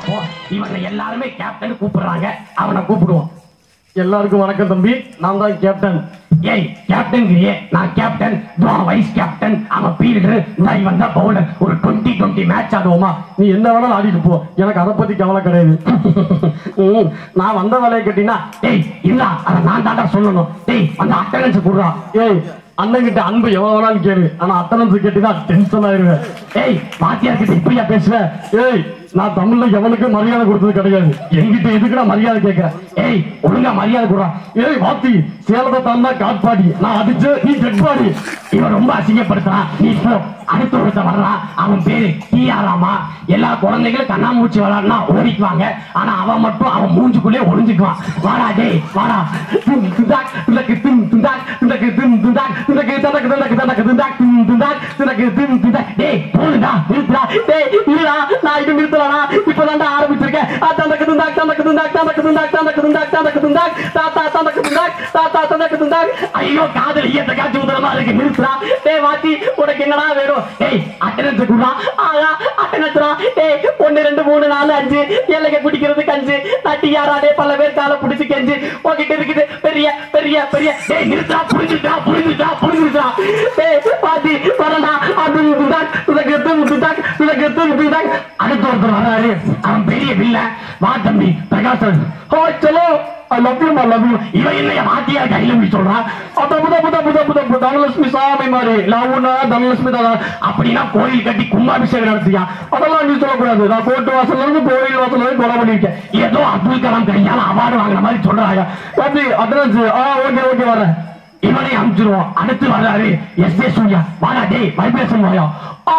அப்போ இவனை எல்லாருமே கேப்டன் கூப்பிடுறாங்க அவனை கூப்பிடுவோம் எல்லாருக்கும் வணக்கம் தம்பி நான் தான் கேப்டன் ஏய் கேப்டன் நான் கேப்டன் துவா வைஸ் கேப்டன் அவன் பீல்டர் நான் இவன் தான் பவுலர் ஒரு டுவெண்ட்டி டுவெண்ட்டி மேட்ச் ஆடுவோமா நீ என்ன வேணாலும் ஆடிட்டு போ எனக்கு அதை பத்தி கவலை கிடையாது ம், நான் வந்த வேலையை கேட்டீங்கன்னா டேய் இல்ல அதை நான் தாண்டா சொல்லணும் டேய் அந்த அட்டனன்ஸ் குடுறா ஏய் அண்ணன் கிட்ட அன்பு எவ்வளவு வேணாலும் கேளு ஆனா அத்தனன்ஸ் கேட்டீங்கன்னா டென்ஷன் ஆயிருவேன் ஏய் வாத்தியார் கிட்ட இப்படியா பேசுவேன் ஏய் நான் தமிழ்ல எவனுக்கும் மரியாதை கொடுத்தது கிடையாது என்கிட்ட எதுக்குடா மரியாதை கேட்கிறேன் ஏய் ஒழுங்கா மரியாதை குடுறா ஏய் வாத்தி சேலத்தை தாண்டா காட்பாடி நான் அடிச்சு நீ டெட்பாடி இவன் ரொம்ப அசிங்கப்படுத்துறான் நீ போ அடுத்த ஒருத்த வர்றான் அவன் பேரு டிஆராமா எல்லா குழந்தைகளும் கண்ணாமூச்சி விளாடுனா ஓடிக்குவாங்க ஆனா அவன் மட்டும் அவன் மூஞ்சுக்குள்ளே ஒளிஞ்சுக்குவான் வாடா டேய் வாடா தும் துந்தாக் துந்தக்கு தும் துந்தாக் துந்தக்கு தும் துந்தாக் துந்தக்கு தந்தக்கு தந்தக்கு தந்தக்கு துந்தாக் தும் துந்தாக் துந்தக்கு தும் துந்தாக் டேய் போடுடா நிறுத்துடா டேய் இல்லடா நான் இது நிறுத்தலடா இப்பதான்டா ஆரம்பிச்சிருக்கேன் ஆ, தந்தக்கு துந்தாக் தந்தக்கு துந்தாக் தந்தக்கு துந்தாக் தந்தக்கு துந்தாக் தந்தக்கு துந்தாக் தாத்தா தந்தக்கு துந்தாக் தாத்தா தந்தக்கு துந்தாக் ஐயோ காதல் ஈயத்தை காட்சி உதரமா இருக்கு நிறுத்துடா டேய் வாத்தி உனக்கு என்னடா வேணும் டேய் அட்டனன்ஸ் குடுறா ஆயா அட்டனன்ஸ்டா டேய் ஒன்னு ரெண்டு மூணு நாலு அஞ்சு எல்லைக்கு பிடிக்கிறது கஞ்சு தட்டி யாராடே பல பேர் காலை பிடிச்சு கெஞ்சு உன்கிட்ட இருக்குது பெரிய பெரிய பெரிய டேய் நிறுத்துடா புரிஞ்சுட்டா புரிஞ்சுட்டா புரிஞ்சுட்டா டேய் பாத்தி வரடா அது இதுதான் உனக்கு எத்தனை இதுதான் உனக்கு எத்தனை இதுதான் அடுத்த ஒருத்தர் வர்றாரு அவன் பெரிய வில்ல வா தம்பி பிரகாசன் ஹோ சலோ I love you I love you இவன் என்ன வாத்தியா கையில போய் சொல்றான் அப்ப புத புத புத புத புத தனலட்சுமி சாமி மாதிரி லவ்னா தனலட்சுமி தான் அப்படின்னா கோயில் கட்டி கும்பாபிஷேகம் நடத்தியா அதெல்லாம் நீ சொல்லக்கூடாது நான் கோர்ட்டு வாசல்ல இருந்து கோயில் வாசல்ல இருந்து கொலை பண்ணிருக்கேன் ஏதோ அப்துல் கலாம் கையால அவார்டு வாங்குற மாதிரி சொல்றாங்க தம்பி அட்ரஸ் ஆ ஓகே ஓகே வரேன் இவனை அனுப்பிச்சிருவோம் அடுத்து வர்றாரு எஸ் ஏ சூர்யா வாடா டேய் வைப்ரேஷன் வாயா ஆ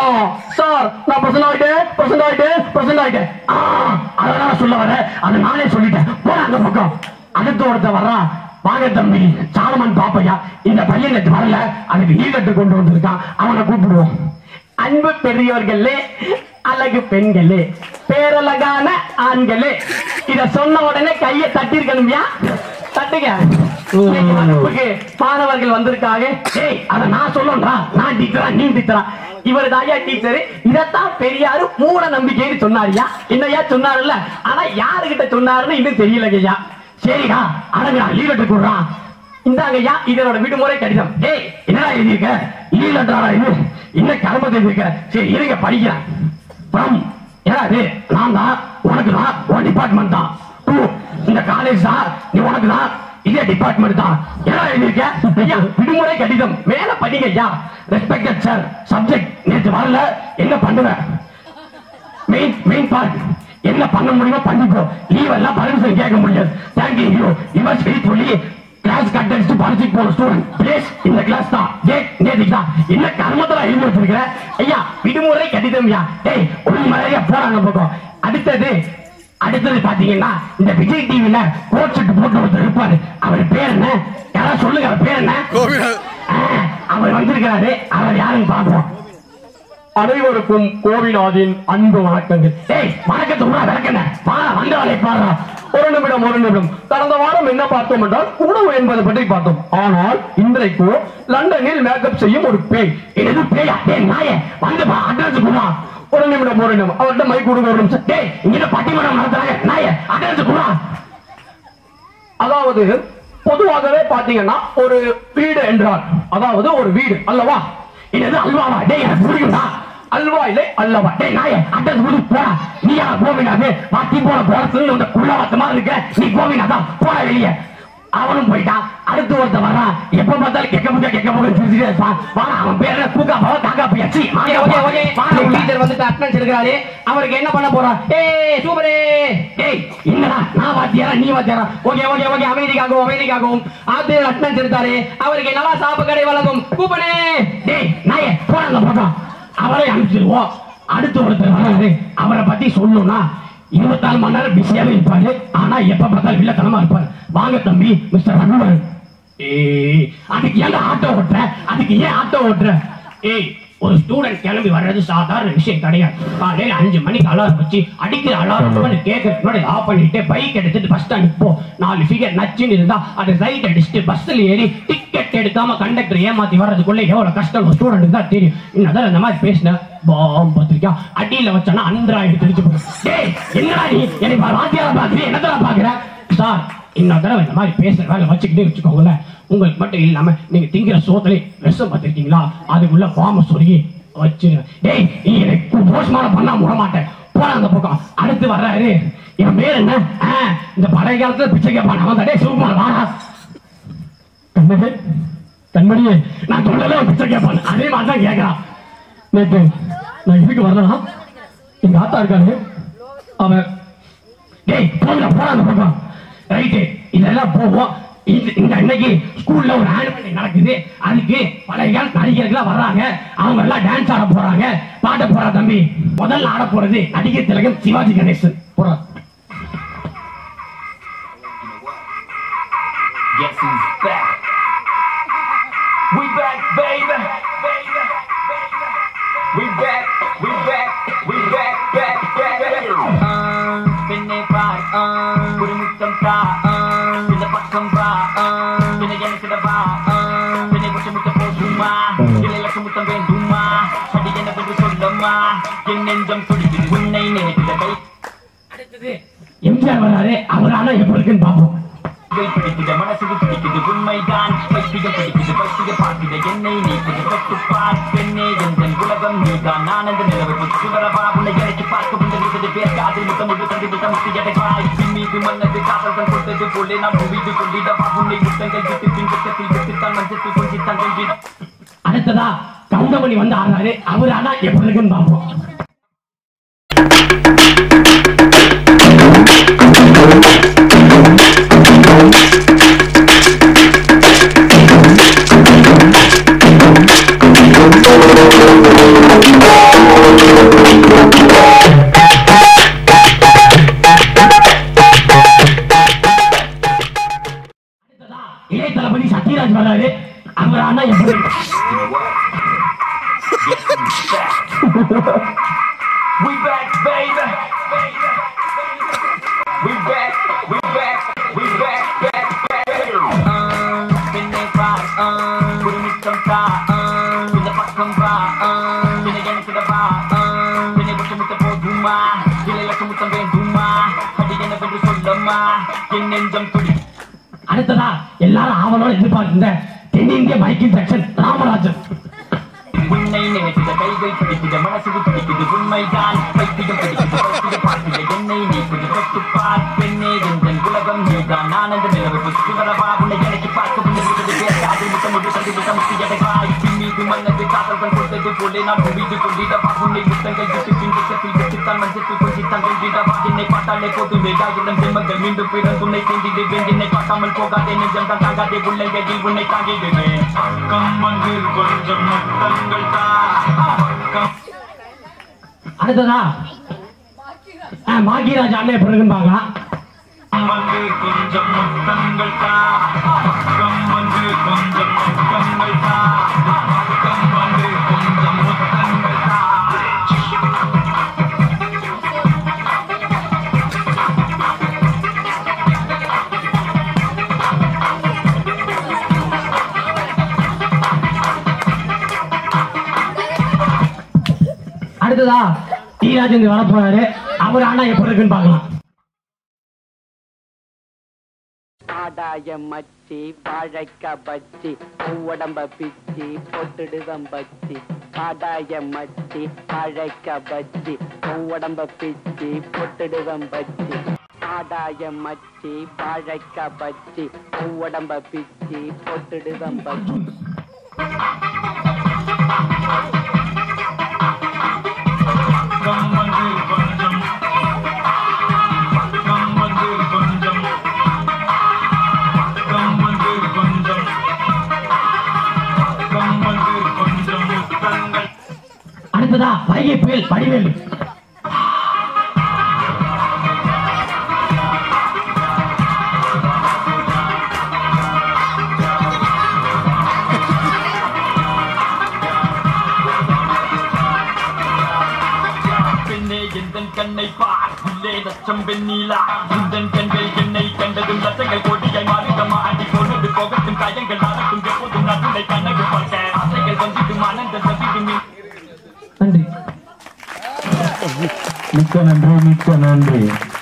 சார் நான் பிரசன்ட் ஆயிட்டேன் பிரசன்ட் ஆயிட்டேன் பிரசன்ட் ஆயிட்டேன் ஆ, அதெல்லாம் சொல்ல வர அது நானே சொல்லிட்டேன் போட அந்த பக்கம் அடுத்து ஒருத்த வர்றான் வாங்க தம்பி சாலமன் பாப்பையா இந்த பையன் நேத்து வரல அதுக்கு ஈகட்டு கொண்டு வந்திருக்கான் அவனை கூப்பிடுவோம் அன்பு பெரியோர்களே அழகு பெண்களே பேரழகான ஆண்களே இத சொன்ன உடனே கையை தட்டிருக்கணும்யா தட்டுங்க இன்னைக்கு வகுப்புக்கு மாணவர்கள் வந்திருக்காங்க ஏய் அத நான் சொல்லணும்டா நான் டீச்சரா நீ டீச்சரா இவர் தாயா டீச்சர் இதத்தான் பெரியாரு மூட நம்பிக்கைன்னு சொன்னாரியா என்னையா சொன்னாருல்ல ஆனா யாருகிட்ட சொன்னாருன்னு இன்னும் தெரியலங்கய்யா சரிடா அழகுடா லீவ் லெட்டர் கொடுறான் இந்தாங்க ஐயா இதனோட விடுமுறை கடிதம் டேய் என்னடா எழுதியிருக்க லீவ் லெட்டரா இது என்ன கடமை எழுதியிருக்க சரி இருங்க படிக்கிறேன் ஃப்ரம் ஏடா இது நான் தான் உனக்கு தான் உன் டிபார்ட்மெண்ட் தான் டூ இந்த காலேஜ் தான் நீ உனக்கு தான் இதே டிபார்ட்மெண்ட் தான் ஏடா எழுதியிருக்க ஐயா விடுமுறை கடிதம் மேல படிங்க ஐயா ரெஸ்பெக்டட் சார் சப்ஜெக்ட் நேற்று வரல என்ன பண்ணுவேன் மெயின் மெயின் பார்ட் என்ன பண்ண முடியுமோ பண்ணிக்கோ லீவ் எல்லாம் பர்மிஷன் கேட்க முடியாது தேங்க்யூ யூ யுவர் சொல்லி கிளாஸ் கட் அடிச்சு படிச்சுட்டு போன ஸ்டூடெண்ட் பிளேஸ் இந்த கிளாஸ் தான் டேட் நேற்றுக்கு தான் என்ன கர்மத்துல எழுதி வச்சிருக்கிற ஐயா விடுமுறை கடிதம் ஐயா டேய் ஒரு மரியாதையா போறாங்க பக்கம் அடுத்தது அடுத்தது பாத்தீங்கன்னா இந்த விஜய் டிவில கோட் செட் போட்டு ஒருத்தர் இருப்பாரு அவர் பேர் என்ன யாராவது சொல்லுங்க அவர் பேர் என்ன ஆ, அவர் வந்திருக்கிறாரு அவர் யாருன்னு பாக்குறோம் அனைவருக்கும் கோவிநாதின் அன்பு வணக்கங்கள் டேய் வணக்கத்தை உடா விளக்கண்ண வாடா வந்த வேலை பாரு ஒரு நிமிடம் ஒரு நிமிடம் கடந்த வாரம் என்ன பார்த்தோம் என்றால் உணவு என்பதை பற்றி பார்த்தோம் ஆனால் இன்றைக்கு லண்டனில் மேக்கப் செய்யும் ஒரு பேய் இது பேயா டேய் நாயே வந்து அட்ரஸ் குடா ஒரு நிமிடம் ஒரு நிமிடம் அவர்கிட்ட மைக் கொடுங்க ஒரு நிமிஷம் டேய் இங்க பட்டிமன்றம் நடத்துறாங்க நாயே அட்ரஸ் குடா அதாவது பொதுவாகவே பாத்தீங்கன்னா ஒரு வீடு என்றால் அதாவது ஒரு வீடு அல்லவா இது அல்வாவா டேய் எனக்கு புரியும்டா அல்வா இல்லை அல்லவா டேய் நாயே அட்ரஸ் குடு போடா நீ யா கோவிநாத் பாட்டி போன போறதுல இந்த குள்ள வாத்த மாதிரி இருக்க நீ கோவிநாதா போடா வெளியே அவனும் போயிட்டான் அடுத்து ஒருத்த வரான் எப்ப பார்த்தாலும் கெக்க முக்க கெக்க முக்க சிரிச்சுட்டே இருப்பான் வாடா அவன் பேர் என்ன கூக்கா பாவா காக்கா பியாச்சி ஓகே ஓகே ஓகே டீச்சர் வந்துட்டு அட்டனன்ஸ் எடுக்கிறாரு அவருக்கு என்ன பண்ண போறா ஏய் சூப்பரே டேய் என்னடா நான் வாத்தியாரா நீ வாத்தியாரா ஓகே ஓகே ஓகே அமைதிக்காகவும் அமைதிக்காகவும் ஆசிரியர் அட்டனன்ஸ் எடுத்தாரு அவருக்கு நல்லா சாப்பு கடை வழங்கும் கூப்பனே டேய் நாயே போடா அந்த பக்கம் அவரை அனுப்பிச்சிருவோம் அடுத்து ஒருத்தர் வராரு அவரை பத்தி சொல்லணும்னா இருபத்தாலு மணி நேரம் பிஸியாவே இருப்பாரு ஆனா எப்ப பார்த்தாலும் வில்லத்தனமா இருப்பாரு வாங்க தம்பி மிஸ்டர் ரகுவரன் ஏய் அதுக்கு ஏன் ஆட்டோ ஓட்டுற அதுக்கு ஏன் ஆட்டோ ஓட்டுற ஏய் ஒரு ஸ்டூடெண்ட் கிளம்பி வர்றது சாதாரண விஷயம் கிடையாது காலையில அஞ்சு மணிக்கு அலாரம் வச்சு அடிக்கிற அலாரம் கேட்கறதுக்கு முன்னாடி ஆஃப் பண்ணிட்டு பைக் எடுத்துட்டு பஸ் ஸ்டாண்டுக்கு போ நாலு ஃபிகர் நச்சுன்னு இருந்தா அது ரைட் அடிச்சுட்டு பஸ்ல ஏறி டிக்கெட் எடுக்காம கண்டக்டர் ஏமாத்தி வர்றதுக்குள்ள எவ்வளவு கஷ்டம் ஒரு ஸ்டூடெண்ட் தான் தெரியும் இன்னதான் இந்த மாதிரி பேசின பாம் பத்திரிக்கா அடியில வச்சானா அன்றாயிரம் தெரிஞ்சு போகும் டேய் என்னடா நீ என்னை வாத்தியார பாக்குறீ என்னதான் பாக்குற சார் இன்னொரு தடவை இந்த மாதிரி பேசுற வேலை வச்சுக்கிட்டே வச்சுக்கோங்களேன் உங்களுக்கு மட்டும் இல்லாம நீங்க திங்கிற சோத்துல விஷம் பார்த்திருக்கீங்களா அதுக்குள்ள பாம்பை சொருகி வச்சிருங்க டேய் நீ எனக்கு போஸ்ட்மார்ட்டம் பண்ணா விட மாட்டேன் போடா அந்த பக்கம் அடுத்து வர்றாரு இவன் பேர் என்ன ஆ, இந்த பழைய காலத்துல பிச்சை கேட்பான் அவன் டேய் சிவகுமார் வாடா கண்ணகே கண்மணியே நான் சொல்லல பிச்சை கேட்பான் அதே மாதிரி தான் கேட்கறான் நேத்து நான் இதுக்கு வரலாம் எங்க ஆத்தா இருக்காரு அவன் டேய் போங்க போடா அந்த பக்கம் ரைட்டு இதெல்லாம் போவோம் இது இந்த இன்னைக்கு ஸ்கூல்ல ஒரு ஆனுவல் நடக்குது அதுக்கு பழைய கால நடிகர்கள்லாம் வர்றாங்க அவங்க எல்லாம் டான்ஸ் ஆட போறாங்க பாட போறா தம்பி முதல்ல ஆட போறது நடிகர் திலகம் சிவாஜி கணேசன் போறா Guess who's back? We back, baby. baby, baby. We back, we back, we back, back, back, back. பின்னே பார் ஒரு முத்தம் தா இந்த பக்கம் வா பின்ன எனக்கு வா பின்னை பச்சை முத்த போதுமா இல்லை லட்சம் முத்தம் வேண்டுமா அடி என்ன என்று சொல்லம்மா என் நெஞ்சம் துடிக்குது உன்னை நினைக்கிற கை அடுத்தது எம்ஜிஆர் வர்றாரு அவர் ஆனா எப்படி இருக்குன்னு பார்ப்போம் கைகள் பிடிக்குது மனசு பிடிக்குது உண்மைதான் பைத்தியம் பிடிக்குது பைத்திய பார்க்குது என்னை நீக்குது கட்டுப்பார் பெண்ணே எந்தன் உலகம் நீதான் நான் அந்த நிலவை புத்து வரவா உன்னை இறக்கி பார்க்க வந்து இருபது பேர் காதில் முத்தம் முழு தந்தி முத்தம் முத்தி எடைவாய் மீது மன்னது காதல் தான் கொடுத்தது போலே நான் புவிது கொண்டிடவா உன்னை முத்தங்கள் விட்டு பின்பக்கத்தில் விட்டுத்தான் மஞ்சத்தில் கொஞ்சம் தங்கிட அடுத்ததா கவுண்டமணி வந்து ஆடுறாரு அவர் ஆனா எப்படி இருக்குன்னு பார்ப்போம் அடுத்ததா இளைய தளபதி சத்யராஜ் வர்றாரு அவர் ஆனா எப்படி இருக்கு? We back, baby. We back, we back, we back, back, back. பின்னே பார் ஒரு முத்தம் தா இந்த பக்கம் வா பின்ன எனக்கு வா பின்னை பச்சை முத்த போதுமா இல்லை லட்சம் முத்தம் வேண்டுமா அடி என்ன என்று சொல்லம்மா என் நெஞ்சம் துடி அடுத்ததா எல்லாரும் ஆவலோட எதிர்பார்க்கின்ற தென்னிந்திய மைக்கேல் ஜாக்சன் ராமராஜன் உன்னை நினைக்கிற கைகள் பிடிக்குது மனசு பிடிக்குது உண்மைதான் பைத்தியம் பிடிக்குது பைத்திய பார்க்குது என்னை நீக்குது கட்டுப்பார் பெண்ணே எந்தன் உலகம் நீதான் நான் அந்த நிலவை புத்து வரவா உன்னை எனக்கு பார்க்க உன்னை இருபது பேர் காதில் முத்தம் முழு சந்தி முத்தம் முத்தி எடைவாய் மீது மன்னது காதல் தான் கொடுத்தது போலே நான் புவிது கொண்டிடவா உன்னை முத்தங்கள் விட்டு பின்பக்கத்தில் விட்டுத்தான் மஞ்சத்தில் கொஞ்சம் தங்கள் விடவா என்னை பார்த்தாலே போதும் வேதாயிரம் ஜென்மங்கள் மீண்டும் பிறந்து உன்னை தீண்டிடுவேன் என்னை பார்க்காமல் போகாதே நெஞ்சம் தான் தாங்காதே உள்ளங்கையில் உன்னை தாங்கிடுவேன் கம்மங்கு கொஞ்சம் முத்தங்கள் தா கம் அடுத்ததா ஆ, பாக்யராஜ் அண்ணன் எப்படி இருக்குன்னு பார்க்கலாம் வந்து கொஞ்சம் முத்தங்கள் தா பக்கம் வந்து கொஞ்சம் முத்தங்கள் தா பக்கம் வந்து கொஞ்சம் முத்தங்கள் தா அடுத்ததா டி ராஜேந்திர வர போறாரு அவர் ஆனா எப்படி இருக்குன்னு பார்க்கலாம் ஆடாய மச்சி வாழைக்கா பச்சி உடம்ப பிச்சி பொட்டுடுவம் பச்சி ஆடாய மச்சி வாழைக்கா பச்சி உடம்ப பிச்சி பொட்டுடுவம் பச்சி ஆடாய மச்சி வாழைக்கா பச்சி உடம்ப பிச்சி பொட்டுடுவம் பச்சி பக்கம் வந்து கொஞ்சம் பக்கம் வந்து கொஞ்சம் பக்கம் வந்து கொஞ்சம் பக்கம் வந்து கொஞ்சம் முத்தங்கள் அடுத்ததா வைகை புயல் வடிவேலு Thank பெண்ணே எந்தன் கண்ணை பார் உள்ளே லட்சம் வெண்ணீலா உந்தன் கண்கள் என்னை கண்டதும் லட்சங்கள் கோடியாய் மாறுதமா அடி பொழுது போகட்டும் காயங்கள் ஆகட்டும் எப்போதும் நடுலை கண்ணகு பார்க்க ஆசைகள் கொஞ்சிடும் ஆனந்த தவிடும் நன்றி மிக்க நன்றி மிக்க நன்றி